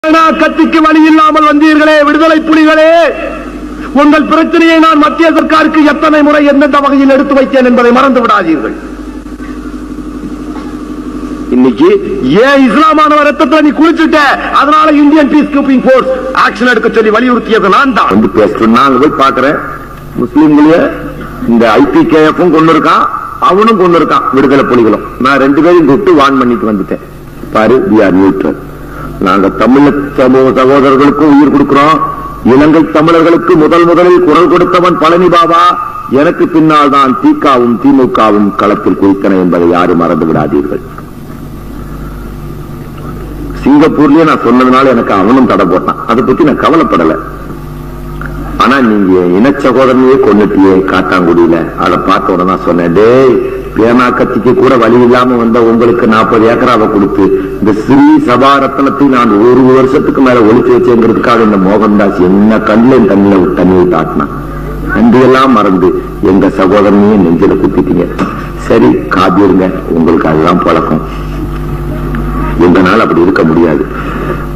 பேனா கத்திக்கு வழி இல்லாமல் வந்தீர்களே விடுதலை புலிகளே உங்கள் பிரச்சனையை நான் மத்திய சர்க்காருக்கு எத்தனை முறை எந்தெந்த வகையில் எடுத்து வைத்தேன் என்பதை மறந்து விடாதீர்கள் இன்னைக்கு ஏன் இஸ்லாமானவர் ரத்தத்துல நீ குளிச்சுட்ட அதனால Indian peace keeping force action எடுக்க சொல்லி வலியுறுத்தியது நான் தான் வந்து பேசுறேன் நான் போய் பாக்குறேன் முஸ்லீம்களே இந்த ஐபிகேஎஃப்பும் கொண்டு இருக்கான் அவனும் கொண்டு இருக்கான் விடுதலை புலிகளும் நான் ரெண்டு பேரும் கூப்பிட்டு வான் பண்ணிட்டு வந்துட்டேன் பாரு வி ஆர் நியூட்ரல் நாங்க தமிழ சமூக சகோதரர்களுக்கும் உயிர் கொடுக்கிறோம் இலங்கை தமிழர்களுக்கு முதல் முதலில் குரல் கொடுத்தவன் பழனி பாபா எனக்கு பின்னால் தான் திகாவும் திமுகவும் களத்தில் குதித்தன என்பதை யாரும் மறந்து விடாதீர்கள் சிங்கப்பூர்லயே நான் சொன்னதுனால எனக்கு அவனும் தடை போட்டான் அதை பத்தி நான் கவலைப்படல ஆனா நீங்க இன சகோதரனையே கொண்டுட்டியே காட்டாங்குடியில அதை பார்த்த உடனே நான் சொன்னேன் டேய் பேனா கத்திக்கு கூட வழி இல்லாம வந்த உங்களுக்கு நாற்பது ஏக்கராவை கொடுத்து இந்த ஸ்ரீ சபா ரத்னத்தை நான் ஒரு வருஷத்துக்கு மேல ஒழிச்சு வச்சேங்கிறதுக்காக இந்த மோகன்தாஸ் என்ன கண்ணில் தண்ணில தண்ணி தாட்டினான் நன்றியெல்லாம் மறந்து எங்க சகோதரனையே நெஞ்சில குத்திட்டீங்க சரி காத்திருங்க உங்களுக்கு அதுதான் பழக்கம் எங்களால் அப்படி இருக்க முடியாது